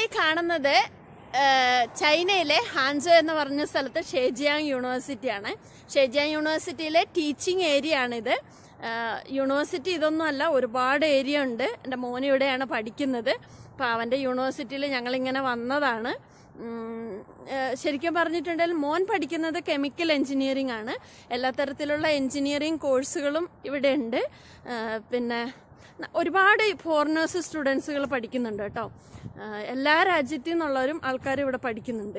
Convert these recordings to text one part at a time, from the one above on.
ഈ കാണുന്നത് ആ, ചൈനയിലെ ഹാൻസോ എന്ന് പറഞ്ഞ സ്ഥലത്ത് ഷേജിയാങ് യൂണിവേഴ്സിറ്റിയാണ് ഷേജിയാങ് യൂണിവേഴ്സിറ്റിയിലെ ടീച്ചിങ് ഏരിയ ആണിത് ആ, യൂണിവേഴ്സിറ്റി ഇതൊന്നും അല്ല ഒരുപാട് ഏരിയ ഉണ്ട് എൻ്റെ മോൻ ഇവിടെയാണ് പഠിക്കുന്നത് അപ്പോൾ അവൻ്റെ യൂണിവേഴ്സിറ്റിയിൽ ഞങ്ങളിങ്ങനെ വന്നതാണ് ഉം, ആ, ശരിക്കും പറഞ്ഞിട്ടുണ്ടെങ്കിൽ മോൻ പഠിക്കുന്നത് കെമിക്കൽ എഞ്ചിനീയറിംഗ് ആണ് എല്ലാ തരത്തിലുള്ള എഞ്ചിനീയറിംഗ് കോഴ്സുകളും ഇവിടെ ഉണ്ട് ആ, പിന്നെ ന- ഒരുപാട് ഫോറിനേഴ്സ് സ്റ്റുഡൻസുകൾ പഠിക്കുന്നുണ്ട് കേട്ടോ ആ, എല്ലാ രാജ്യത്തു നിന്നുള്ളവരും ആൾക്കാർ ഇവിടെ പഠിക്കുന്നുണ്ട്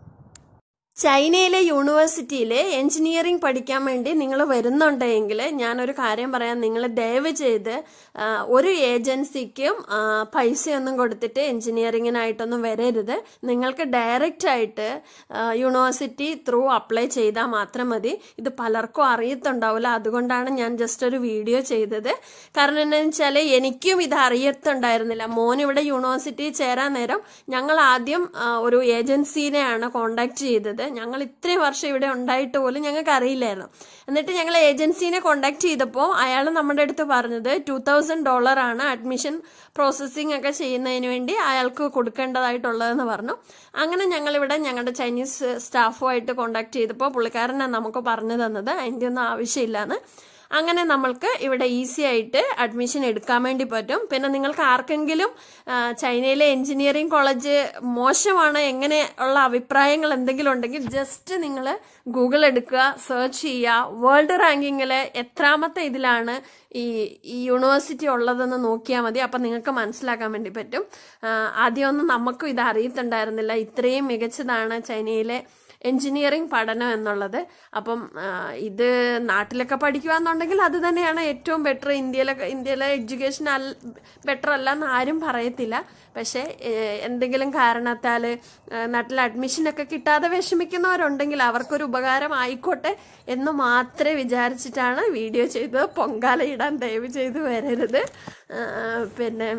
ചൈനയിലെ യൂണിവേഴ്സിറ്റിയിൽ എഞ്ചിനീയറിംഗ് പഠിക്കാൻ വേണ്ടി നിങ്ങൾ വരുന്നുണ്ടെങ്കിൽ ഞാനൊരു കാര്യം പറയാം നിങ്ങൾ ദയവ് ചെയ്ത് ആ, ഒരു ഏജൻസിക്കും ആ, പൈസയൊന്നും കൊടുത്തിട്ട് എഞ്ചിനീയറിങ്ങിനായിട്ടൊന്നും വരരുത് നിങ്ങൾക്ക് ഡയറക്റ്റ് ആയിട്ട് ആ, യൂണിവേഴ്സിറ്റി ത്രൂ അപ്ലൈ ചെയ്താൽ മാത്രം മതി ഇത് പലർക്കും അറിയത്തുണ്ടാവില്ല അതുകൊണ്ടാണ് ഞാൻ ജസ്റ്റ് ഒരു വീഡിയോ ചെയ്തത് കാരണം എന്താണെന്ന് വെച്ചാൽ എനിക്കും ഇത് അറിയത്തുണ്ടായിരുന്നില്ല മോൻ ഇവിടെ യൂണിവേഴ്സിറ്റിയിൽ ചേരാൻ നേരം ഞങ്ങൾ ആദ്യം ആ, ഒരു ഏജൻസീനെയാണ് കോണ്ടാക്ട് ചെയ്തത് ഞങ്ങൾ ഇത്രയും വർഷം ഇവിടെ ഉണ്ടായിട്ട് പോലും ഞങ്ങൾക്ക് അറിയില്ലായിരുന്നു എന്നിട്ട് ഞങ്ങൾ ഏജൻസീനെ കോണ്ടാക്ട് ചെയ്തപ്പോൾ അയാൾ നമ്മുടെ അടുത്ത് പറഞ്ഞത് ടു തൗസൻഡ് ഡോളറാണ് അഡ്മിഷൻ പ്രോസസ്സിംഗ് ഒക്കെ ചെയ്യുന്നതിന് വേണ്ടി അയാൾക്ക് കൊടുക്കേണ്ടതായിട്ടുള്ളതെന്ന് പറഞ്ഞു അങ്ങനെ ഞങ്ങളിവിടെ ഞങ്ങളുടെ ചൈനീസ് സ്റ്റാഫുമായിട്ട് കോണ്ടാക്ട് ചെയ്തപ്പോൾ പുള്ളിക്കാരനാണ് നമുക്ക് പറഞ്ഞു തന്നത് അതിൻ്റെ ഒന്നും ആവശ്യമില്ലാന്ന് അങ്ങനെ നമ്മൾക്ക് ഇവിടെ ഈസി ആയിട്ട് അഡ്മിഷൻ എടുക്കാൻ വേണ്ടി പറ്റും പിന്നെ നിങ്ങൾക്ക് ആർക്കെങ്കിലും ആ, ചൈനയിലെ എഞ്ചിനീയറിംഗ് കോളേജ് മോശമാണ് എങ്ങനെ ഉള്ള അഭിപ്രായങ്ങൾ എന്തെങ്കിലും ഉണ്ടെങ്കിൽ ജസ്റ്റ് നിങ്ങൾ ഗൂഗിൾ എടുക്കുക സെർച്ച് ചെയ്യുക വേൾഡ് റാങ്കിങ്ങിൽ എത്രാമത്തെ ഇതിലാണ് ഈ ഈ യൂണിവേഴ്സിറ്റി ഉള്ളതെന്ന് നോക്കിയാൽ മതി അപ്പം നിങ്ങൾക്ക് മനസ്സിലാക്കാൻ വേണ്ടി പറ്റും ആ, ആദ്യമൊന്നും നമുക്കും ഇത് അറിയത്തുണ്ടായിരുന്നില്ല ഇത്രയും മികച്ചതാണ് ചൈനയിലെ എഞ്ചിനീയറിംഗ് പഠനം എന്നുള്ളത് അപ്പം ആ, ഇത് നാട്ടിലൊക്കെ പഠിക്കുകയെന്നുണ്ടെങ്കിൽ അത് തന്നെയാണ് ഏറ്റവും ബെറ്റർ ഇന്ത്യയിലെ ഇന്ത്യയിലെ എഡ്യൂക്കേഷൻ അൽ ബെറ്റർ അല്ല എന്ന് ആരും പറയത്തില്ല പക്ഷേ ഏഹ്, എന്തെങ്കിലും കാരണത്താൽ നാട്ടിൽ അഡ്മിഷനൊക്കെ കിട്ടാതെ വിഷമിക്കുന്നവരുണ്ടെങ്കിൽ അവർക്കൊരു ഉപകാരം ആയിക്കോട്ടെ എന്ന് മാത്രമേ വിചാരിച്ചിട്ടാണ് വീഡിയോ ചെയ്തത് പൊങ്കാല ഇടാൻ ദയവ് ചെയ്ത് വരരുത് ആ, പിന്നെ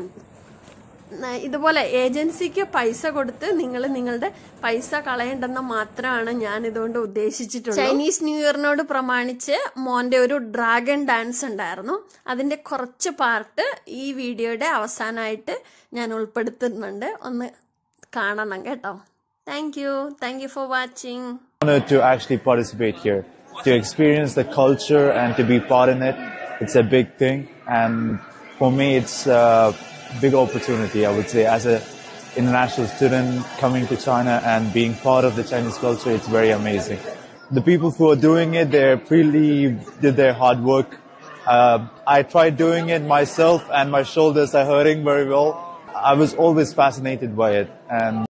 ന- ഇതുപോലെ ഏജൻസിക്ക് പൈസ കൊടുത്ത് നിങ്ങൾ നിങ്ങളുടെ പൈസ കളയണ്ടെന്ന് മാത്രമാണ് ഞാൻ ഇതുകൊണ്ട് ഉദ്ദേശിച്ചിട്ടുള്ളത് ചൈനീസ് ന്യൂ ഇയറിനോട് പ്രമാണിച്ച് മോന്റെ ഒരു ഡ്രാഗൺ ഡാൻസ് ഉണ്ടായിരുന്നു അതിന്റെ കുറച്ച് പാർട്ട് ഈ വീഡിയോയുടെ അവസാനമായിട്ട് ഞാൻ ഉൾപ്പെടുത്തുന്നുണ്ട് ഒന്ന് കാണണം കേട്ടോ thank you thank you for watching honored to actually participate here, to experience the culture and to be part in it. It's a big thing, and for me, it's a big opportunity. I would say, as a international student coming to China and being part of the Chinese culture, it's very amazing. The people who are doing it, they really did their hard work. Uh, I tried doing it myself, and my shoulders are hurting very well. I was always fascinated by it, and